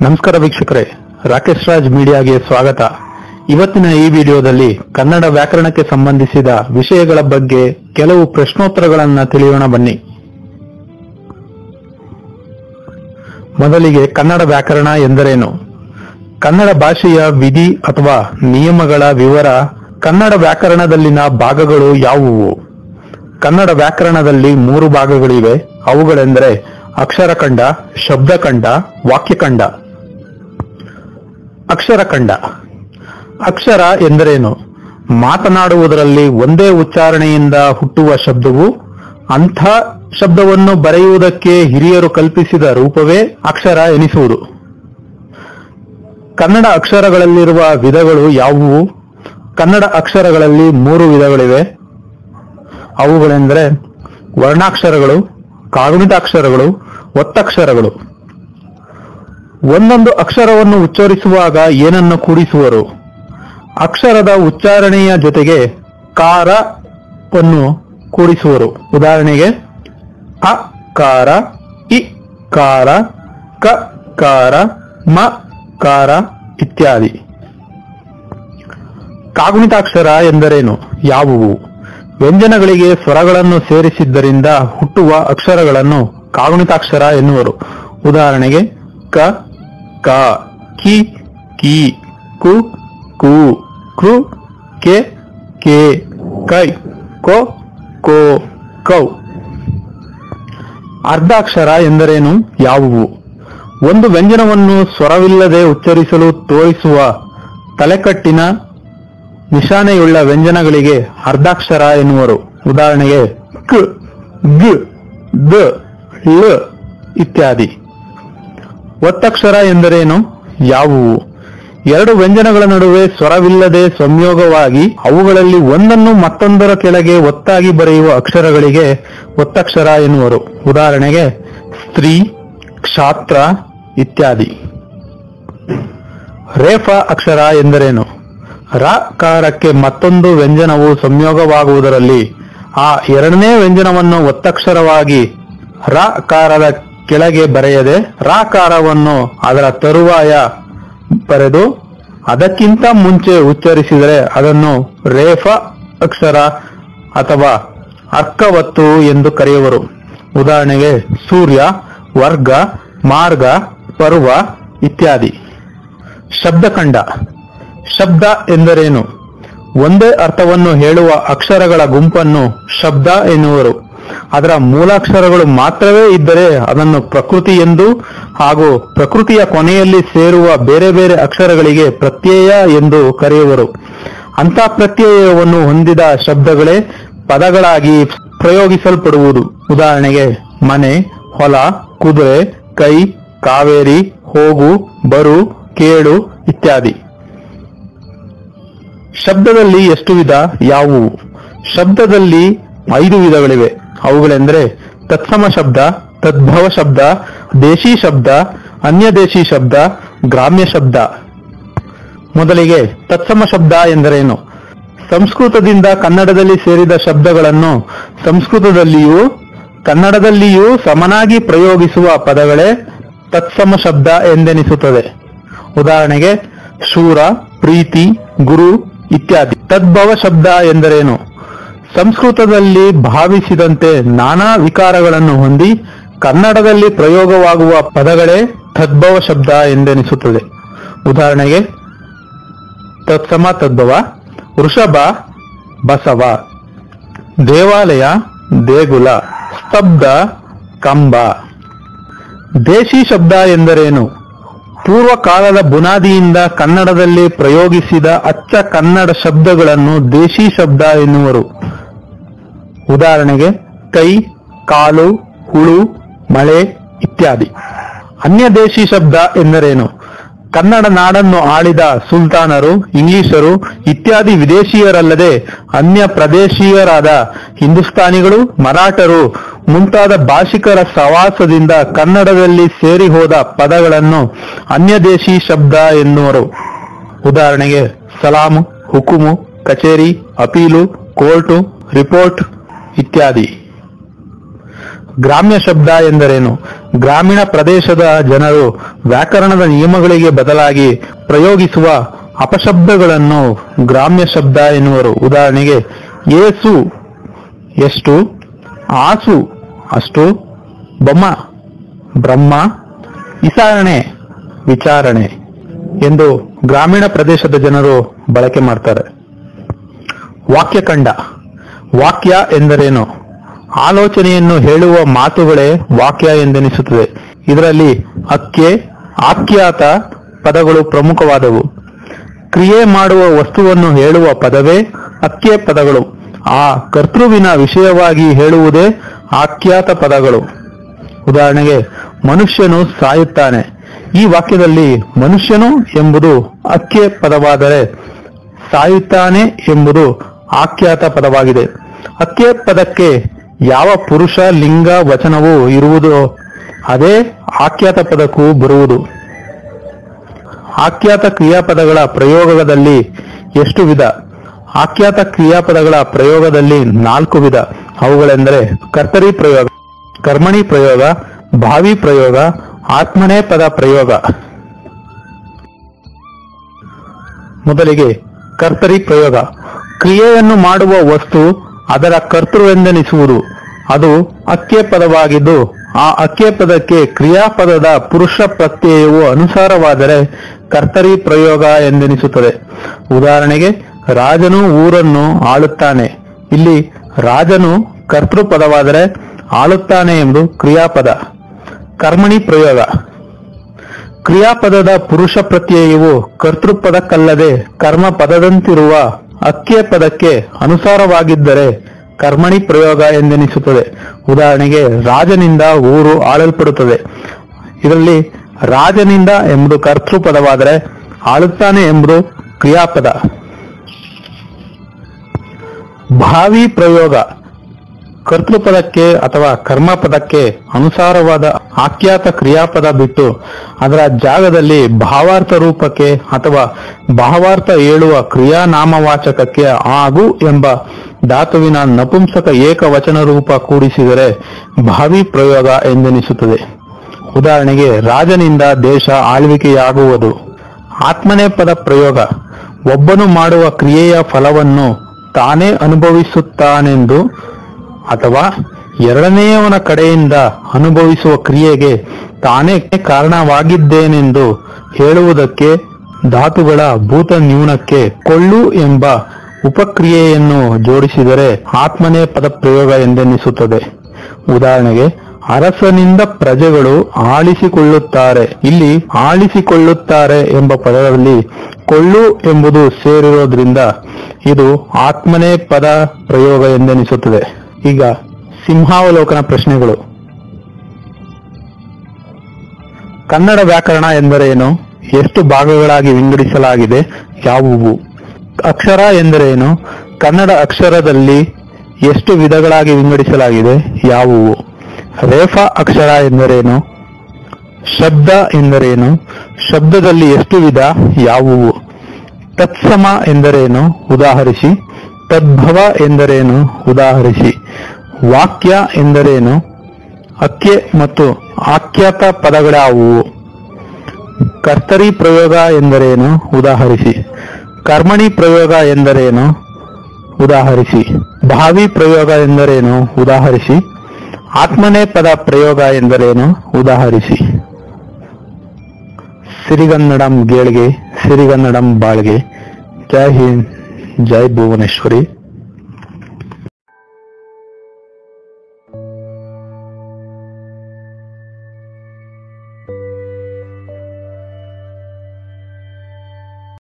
ನಮಸ್ಕಾರ ವೀಕ್ಷಕರೇ ರಾಕೇಶ್ ರಾಜ್ ಮೀಡಿಯಾಗೆ ಸ್ವಾಗತ ಇವತ್ತಿನ ಈ ವಿಡಿಯೋದಲ್ಲಿ ಕನ್ನಡ ವ್ಯಾಕರಣಕ್ಕೆ ಸಂಬಂಧಿಸಿದ ವಿಷಯಗಳ ಬಗ್ಗೆ ಕೆಲವು ಪ್ರಶ್ನೋತ್ತರಗಳನ್ನ ತಿಳಿಯೋಣ ಬನ್ನಿ ಮೊದಲಿಗೆ ಕನ್ನಡ ವ್ಯಾಕರಣ ಎಂದರೇನು ಕನ್ನಡ ಭಾಷೆಯ ವಿಧಿ ಅಥವಾ ನಿಯಮಗಳ ವಿವರ ಕನ್ನಡ ವ್ಯಾಕರಣದಲ್ಲಿನ ಭಾಗಗಳು ಯಾವುವು ಕನ್ನಡ ವ್ಯಾಕರಣದಲ್ಲಿ ಮೂರು ಭಾಗಗಳಿವೆ ಅವುಗಳೆಂದರೆ ಅಕ್ಷರಖಂಡ ಶಬ್ದಖಂಡ ವಾಕ್ಯಖಂಡ ಅಕ್ಷರಖಂಡ ಅಕ್ಷರ ಎಂದರೇನು ಮಾತನಾಡುವುದರಲ್ಲಿ ಒಂದೇ ಉಚ್ಚಾರಣೆಯಿಂದ ಹುಟ್ಟುವ ಶಬ್ದವು ಅಂಥ ಶಬ್ದವನ್ನು ಬರೆಯುವುದಕ್ಕೆ ಹಿರಿಯರು ಕಲ್ಪಿಸಿದ ರೂಪವೇ ಅಕ್ಷರ ಎನಿಸುವುದು ಕನ್ನಡ ಅಕ್ಷರಗಳಲ್ಲಿರುವ ವಿಧಗಳು ಯಾವುವು ಕನ್ನಡ ಅಕ್ಷರಗಳಲ್ಲಿ ಮೂರು ವಿಧಗಳಿವೆ ಅವುಗಳೆಂದರೆ ವರ್ಣಾಕ್ಷರಗಳು ಕಾಗುಣಿತಾಕ್ಷರಗಳು ಒತ್ತಕ್ಷರಗಳು ಒಂದೊಂದು ಅಕ್ಷರವನ್ನು ಉಚ್ಚರಿಸುವಾಗ ಏನನ್ನು ಕೂಡಿಸುವರು ಅಕ್ಷರದ ಉಚ್ಚಾರಣೆಯ ಜೊತೆಗೆ ಕಾರವನ್ನು ಕೂಡಿಸುವರು ಉದಾಹರಣೆಗೆ ಅ ಕಾರ ಇ ಕಾರ ಕ ಕಾರ ಮ ಕಾರ ಇತ್ಯಾದಿ ಕಾಗುಣಿತಾಕ್ಷರ ಎಂದರೇನು ಯಾವುವು ವ್ಯಂಜನಗಳಿಗೆ ಸ್ವರಗಳನ್ನು ಸೇರಿಸಿದ್ದರಿಂದ ಹುಟ್ಟುವ ಅಕ್ಷರಗಳನ್ನು ಕಾಗುಣಿತಾಕ್ಷರ ಎನ್ನುವರು ಉದಾಹರಣೆಗೆ ಕ ಕ ಕಿ ಕಿ ಕು ಕು ಕೃ ಕೆ ಕೆ ಕೈ ಕೋ ಕೋ ಕೌ ಅರ್ಧಾಕ್ಷರ ಎಂದರೇನು ಯಾವುವು ಒಂದು ವ್ಯಂಜನವನ್ನು ಸ್ವರವಿಲ್ಲದೆ ಉಚ್ಚರಿಸಲು ತೋರಿಸುವ ತಲೆಕಟ್ಟಿನ ನಿಶಾನೆಯುಳ್ಳ ವ್ಯಂಜನಗಳಿಗೆ ಅರ್ಧಾಕ್ಷರ ಎನ್ನುವರು ಉದಾಹರಣೆಗೆ ಕ್ ಗ್ ದ ಳ ಇತ್ಯಾದಿ ಒತ್ತಕ್ಷರ ಎಂದರೇನು ಯಾವುವು ಎರಡು ವ್ಯಂಜನಗಳ ನಡುವೆ ಸ್ವರವಿಲ್ಲದೆ ಸಂಯೋಗವಾಗಿ ಅವುಗಳಲ್ಲಿ ಒಂದನ್ನು ಮತ್ತೊಂದರ ಕೆಳಗೆ ಒತ್ತಾಗಿ ಬರೆಯುವ ಅಕ್ಷರಗಳಿಗೆ ಒತ್ತಕ್ಷರ ಎನ್ನುವರು ಉದಾಹರಣೆಗೆ ಸ್ತ್ರೀ ಕ್ಷಾತ್ರ ಇತ್ಯಾದಿ ರೇಫ ಅಕ್ಷರ ಎಂದರೇನು ರ ಕಾರಕ್ಕೆ ಮತ್ತೊಂದು ವ್ಯಂಜನವು ಸಂಯೋಗವಾಗುವುದರಲ್ಲಿ ಆ ಎರಡನೇ ವ್ಯಂಜನವನ್ನು ಒತ್ತಕ್ಷರವಾಗಿ ರ ಕಾರದ ಕೆಳಗೆ ಬರೆಯದೆ ರ ಕಾರವನ್ನು ಅದರ ತರುವಾಯ ಬರೆದು ಅದಕ್ಕಿಂತ ಮುಂಚೆ ಉಚ್ಚರಿಸಿದರೆ ಅದನ್ನು ರೇಫ ಅಕ್ಷರ ಅಥವಾ ಅರ್ಕವತ್ತು ಎಂದು ಕರೆಯುವರು ಉದಾಹರಣೆಗೆ ಸೂರ್ಯ ವರ್ಗ ಮಾರ್ಗ ಪರ್ವ ಇತ್ಯಾದಿ ಶಬ್ದಖಂಡ ಶಬ್ದ ಎಂದರೇನು ಒಂದೇ ಅರ್ಥವನ್ನು ಹೇಳುವ ಅಕ್ಷರಗಳ ಗುಂಪನ್ನು ಶಬ್ದ ಎನ್ನುವರು ಅದರ ಮೂಲಾಕ್ಷರಗಳು ಮಾತ್ರವೇ ಇದ್ದರೆ ಅದನ್ನು ಪ್ರಕೃತಿ ಎಂದು ಹಾಗೂ ಪ್ರಕೃತಿಯ ಕೊನೆಯಲ್ಲಿ ಸೇರುವ ಬೇರೆ ಬೇರೆ ಅಕ್ಷರಗಳಿಗೆ ಪ್ರತ್ಯಯ ಎಂದು ಕರೆಯುವರು ಅಂತ ಪ್ರತ್ಯಯವನ್ನು ಹೊಂದಿದ ಶಬ್ದಗಳೇ ಪದಗಳಾಗಿ ಪ್ರಯೋಗಿಸಲ್ಪಡುವುದು ಉದಾಹರಣೆಗೆ ಮನೆ ಹೊಲ ಕುದುರೆ ಕೈ ಕಾವೇರಿ ಹೋಗು ಬರು ಕೇಳು ಇತ್ಯಾದಿ ಶಬ್ದದಲ್ಲಿ ಎಷ್ಟು ವಿಧ ಯಾವುವು ಶಬ್ದದಲ್ಲಿ ಐದು ವಿಧಗಳಿವೆ ಅವುಗಳೆಂದರೆ ತತ್ಸಮ ಶಬ್ದ ತದ್ಭವ ಶಬ್ದ ದೇಶಿ ಶಬ್ದ ಅನ್ಯ ದೇಶಿ ಶಬ್ದ ಗ್ರಾಮ್ಯ ಶಬ್ದ ಮೊದಲಿಗೆ ತತ್ಸಮ ಶಬ್ದ ಎಂದರೇನು ಸಂಸ್ಕೃತದಿಂದ ಕನ್ನಡದಲ್ಲಿ ಸೇರಿದ ಶಬ್ದಗಳನ್ನು ಸಂಸ್ಕೃತದಲ್ಲಿಯೂ ಕನ್ನಡದಲ್ಲಿಯೂ ಸಮನಾಗಿ ಪ್ರಯೋಗಿಸುವ ಪದಗಳೇ ತತ್ಸಮ ಶಬ್ದ ಎಂದೆನಿಸುತ್ತದೆ ಉದಾಹರಣೆಗೆ ಶೂರ ಪ್ರೀತಿ ಗುರು ಇತ್ಯಾದಿ ತದ್ಭವ ಶಬ್ದ ಎಂದರೇನು ಸಂಸ್ಕೃತದಲ್ಲಿ ಭಾವಿಸಿದಂತೆ ನಾನಾ ವಿಕಾರಗಳನ್ನು ಹೊಂದಿ ಕನ್ನಡದಲ್ಲಿ ಪ್ರಯೋಗವಾಗುವ ಪದಗಳೇ ತದ್ಭವ ಶಬ್ದ ಎಂದೆನಿಸುತ್ತದೆ ಉದಾಹರಣೆಗೆ ತತ್ಸಮ ತದ್ಭವ ವೃಷಭ ಬಸವ ದೇವಾಲಯ ದೇಗುಲ ಸ್ತಬ್ಧ ಕಂಬ ದೇಶಿ ಶಬ್ದ ಎಂದರೇನು ಪೂರ್ವಕಾಲದ ಬುನಾದಿಯಿಂದ ಕನ್ನಡದಲ್ಲಿ ಪ್ರಯೋಗಿಸಿದ ಅಚ್ಚ ಕನ್ನಡ ಶಬ್ದಗಳನ್ನು ದೇಶಿ ಶಬ್ದ ಎನ್ನುವರು ಉದಾಹರಣೆಗೆ ಕೈ ಕಾಲು ಹುಳು ಮಳೆ ಇತ್ಯಾದಿ ಅನ್ಯ ದೇಶಿ ಶಬ್ದ ಎಂದರೇನು ಕನ್ನಡ ನಾಡನ್ನು ಆಳಿದ ಸುಲ್ತಾನರು ಇಂಗ್ಲಿಷರು ಇತ್ಯಾದಿ ವಿದೇಶಿಯರಲ್ಲದೆ ಅನ್ಯ ಪ್ರದೇಶೀಯರಾದ ಹಿಂದೂಸ್ತಾನಿಗಳು ಮರಾಠರು ಮುಂತಾದ ಭಾಷಿಕರ ಸವಾಸದಿಂದ ಕನ್ನಡದಲ್ಲಿ ಸೇರಿ ಹೋದ ಪದಗಳನ್ನು ಅನ್ಯ ದೇಶಿ ಶಬ್ದ ಎನ್ನುವರು ಉದಾಹರಣೆಗೆ ಸಲಾಮು ಹುಕುಮು ಕಚೇರಿ ಅಪೀಲು ಕೋರ್ಟು ರಿಪೋರ್ಟ್ ಇತ್ಯಾದಿ ಗ್ರಾಮ್ಯ ಶಬ್ದ ಎಂದರೇನು ಗ್ರಾಮೀಣ ಪ್ರದೇಶದ ಜನರು ವ್ಯಾಕರಣದ ನಿಯಮಗಳಿಗೆ ಬದಲಾಗಿ ಪ್ರಯೋಗಿಸುವ ಅಪಶಬ್ದಗಳನ್ನು ಗ್ರಾಮ್ಯ ಶಬ್ದ ಎನ್ನುವರು ಉದಾಹರಣೆಗೆ ಏಸು ಎಷ್ಟು ಆಸು ಅಷ್ಟು ಬೊಮ್ಮ ಬ್ರಹ್ಮ ವಿಚಾರಣೆ ವಿಚಾರಣೆ ಎಂದು ಗ್ರಾಮೀಣ ಪ್ರದೇಶದ ಜನರು ಬಳಕೆ ಮಾಡ್ತಾರೆ ವಾಕ್ಯಖಂಡ ವಾಕ್ಯ ಎಂದರೇನು ಆಲೋಚನೆಯನ್ನು ಹೇಳುವ ಮಾತುಗಳೇ ವಾಕ್ಯ ಎಂದೆನಿಸುತ್ತದೆ ಇದರಲ್ಲಿ ಅಕ್ಕೆ ಆಖ್ಯಾತ ಪದಗಳು ಪ್ರಮುಖವಾದವು ಕ್ರಿಯೆ ಮಾಡುವ ವಸ್ತುವನ್ನು ಹೇಳುವ ಪದವೇ ಅಕ್ಕೆ ಪದಗಳು ಆ ಕರ್ತೃವಿನ ವಿಷಯವಾಗಿ ಹೇಳುವುದೇ ಆಖ್ಯಾತ ಪದಗಳು ಉದಾಹರಣೆಗೆ ಮನುಷ್ಯನು ಸಾಯುತ್ತಾನೆ ಈ ವಾಕ್ಯದಲ್ಲಿ ಮನುಷ್ಯನು ಎಂಬುದು ಅಕ್ಕೆ ಪದವಾದರೆ ಸಾಯುತ್ತಾನೆ ಎಂಬುದು ಆಖ್ಯಾತ ಪದವಾಗಿದೆ ಅಕ್ಕೆ ಪದಕ್ಕೆ ಯಾವ ಪುರುಷ ಲಿಂಗ ವಚನವು ಇರುವುದೋ ಅದೇ ಆಖ್ಯಾತ ಪದಕ್ಕೂ ಬರುವುದು ಆಖ್ಯಾತ ಕ್ರಿಯಾಪದಗಳ ಪ್ರಯೋಗದಲ್ಲಿ ಎಷ್ಟು ವಿಧ ಆಖ್ಯಾತ ಕ್ರಿಯಾಪದಗಳ ಪ್ರಯೋಗದಲ್ಲಿ ನಾಲ್ಕು ವಿಧ ಅವುಗಳೆಂದರೆ ಕರ್ತರಿ ಪ್ರಯೋಗ ಕರ್ಮಣಿ ಪ್ರಯೋಗ ಭಾವಿ ಪ್ರಯೋಗ ಆತ್ಮನೇ ಪದ ಪ್ರಯೋಗ ಮೊದಲಿಗೆ ಕರ್ತರಿ ಪ್ರಯೋಗ ಕ್ರಿಯೆಯನ್ನು ಮಾಡುವ ವಸ್ತು ಅದರ ಕರ್ತೃವೆಂದೆನಿಸುವುದು ಅದು ಅಕ್ಕೆ ಪದವಾಗಿದ್ದು ಆ ಅಕ್ಕೆ ಪದಕ್ಕೆ ಕ್ರಿಯಾಪದದ ಪುರುಷ ಪ್ರತ್ಯಯವು ಅನುಸಾರವಾದರೆ ಕರ್ತರಿ ಪ್ರಯೋಗ ಎಂದೆನಿಸುತ್ತದೆ ಉದಾಹರಣೆಗೆ ರಾಜನು ಊರನ್ನು ಆಳುತ್ತಾನೆ ಇಲ್ಲಿ ರಾಜನು ಕರ್ತೃ ಪದವಾದರೆ ಆಳುತ್ತಾನೆ ಎಂದು ಕ್ರಿಯಾಪದ ಕರ್ಮಣಿ ಪ್ರಯೋಗ ಕ್ರಿಯಾಪದದ ಪುರುಷ ಪ್ರತ್ಯಯವು ಕರ್ತೃಪದಕ್ಕಲ್ಲದೆ ಕರ್ಮ ಪದದಂತಿರುವ ಅಕ್ಕೆ ಪದಕ್ಕೆ ಅನುಸಾರವಾಗಿದ್ದರೆ ಕರ್ಮಣಿ ಪ್ರಯೋಗ ಎಂದೆನಿಸುತ್ತದೆ ಉದಾಹರಣೆಗೆ ರಾಜನಿಂದ ಊರು ಆಳಲ್ಪಡುತ್ತದೆ ಇದರಲ್ಲಿ ರಾಜನಿಂದ ಎಂಬುದು ಕರ್ತೃ ಪದವಾದರೆ ಆಳುತ್ತಾನೆ ಎಂಬುದು ಕ್ರಿಯಾಪದ ಭಾವಿ ಪ್ರಯೋಗ ಕರ್ತೃಪದಕ್ಕೆ ಅಥವಾ ಕರ್ಮಪದಕ್ಕೆ ಅನುಸಾರವಾದ ಆಖ್ಯಾತ ಕ್ರಿಯಾಪದ ಬಿಟ್ಟು ಅದರ ಜಾಗದಲ್ಲಿ ಭಾವಾರ್ಥ ರೂಪಕ್ಕೆ ಅಥವಾ ಭಾವಾರ್ಥ ಹೇಳುವ ಕ್ರಿಯಾನಾಮವಾಚಕಕ್ಕೆ ಆಗು ಎಂಬ ಧಾತುವಿನ ನಪುಂಸಕ ಏಕವಚನ ರೂಪ ಕೂಡಿಸಿದರೆ ಭಾವಿ ಪ್ರಯೋಗ ಎಂದೆನಿಸುತ್ತದೆ ಉದಾಹರಣೆಗೆ ರಾಜನಿಂದ ದೇಶ ಆಳ್ವಿಕೆಯಾಗುವುದು ಆತ್ಮನೇ ಪದ ಪ್ರಯೋಗ ಒಬ್ಬನು ಮಾಡುವ ಕ್ರಿಯೆಯ ಫಲವನ್ನು ತಾನೇ ಅನುಭವಿಸುತ್ತಾನೆಂದು ಅಥವಾ ಎರಡನೆಯವನ ಕಡೆಯಿಂದ ಅನುಭವಿಸುವ ಕ್ರಿಯೆಗೆ ತಾನೇ ಕಾರಣವಾಗಿದ್ದೇನೆಂದು ಹೇಳುವುದಕ್ಕೆ ಧಾತುಗಳ ಭೂತ ನ್ಯೂನಕ್ಕೆ ಕೊಳ್ಳು ಎಂಬ ಉಪಕ್ರಿಯೆಯನ್ನು ಜೋಡಿಸಿದರೆ ಆತ್ಮನೇ ಪದ ಪ್ರಯೋಗ ಎಂದೆನ್ನಿಸುತ್ತದೆ ಉದಾಹರಣೆಗೆ ಅರಸನಿಂದ ಪ್ರಜೆಗಳು ಆಳಿಸಿಕೊಳ್ಳುತ್ತಾರೆ ಇಲ್ಲಿ ಆಳಿಸಿಕೊಳ್ಳುತ್ತಾರೆ ಎಂಬ ಪದದಲ್ಲಿ ಕೊಳ್ಳು ಎಂಬುದು ಸೇರಿರೋದ್ರಿಂದ ಇದು ಆತ್ಮನೇ ಪದ ಪ್ರಯೋಗ ಎಂದೆನಿಸುತ್ತದೆ ಈಗ ಸಿಂಹಾವಲೋಕನ ಪ್ರಶ್ನೆಗಳು ಕನ್ನಡ ವ್ಯಾಕರಣ ಎಂದರೇನು ಎಷ್ಟು ಭಾಗಗಳಾಗಿ ವಿಂಗಡಿಸಲಾಗಿದೆ ಯಾವುವು ಅಕ್ಷರ ಎಂದರೇನು ಕನ್ನಡ ಅಕ್ಷರದಲ್ಲಿ ಎಷ್ಟು ವಿಧಗಳಾಗಿ ವಿಂಗಡಿಸಲಾಗಿದೆ ಯಾವುವು ರೇಫಾ ಅಕ್ಷರ ಎಂದರೇನು ಶಬ್ದ ಎಂದರೇನು ಶಬ್ದದಲ್ಲಿ ಎಷ್ಟು ವಿಧ ಯಾವುವು ತತ್ಸಮ ಎಂದರೇನು ಉದಾಹರಿಸಿ ತದ್ಭವ ಎಂದರೇನು ಉದಾಹರಿಸಿ ವಾಕ್ಯ ಎಂದರೇನು ಅಕ್ಕೆ ಮತ್ತು ಆಖ್ಯಾತ ಪದಗಳ್ಯಾವುವು ಕರ್ತರಿ ಪ್ರಯೋಗ ಎಂದರೇನು ಉದಾಹರಿಸಿ ಕರ್ಮಣಿ ಪ್ರಯೋಗ ಎಂದರೇನು ಉದಾಹರಿಸಿ ಭಾವಿ ಪ್ರಯೋಗ ಎಂದರೇನು ಉದಾಹರಿಸಿ ಆತ್ಮನೇ ಪದ ಪ್ರಯೋಗ ಎಂದರೇನು ಉದಾಹರಿಸಿ ಸಿರಿಗನ್ನಡಂ ಗೇಳ್ಗೆ ಸಿರಿಗನ್ನಡಂ ಬಾಳ್ಗೆ ಜೈ ಹಿಂದ್ ಜೈ ಭುವನೇಶ್ವರಿ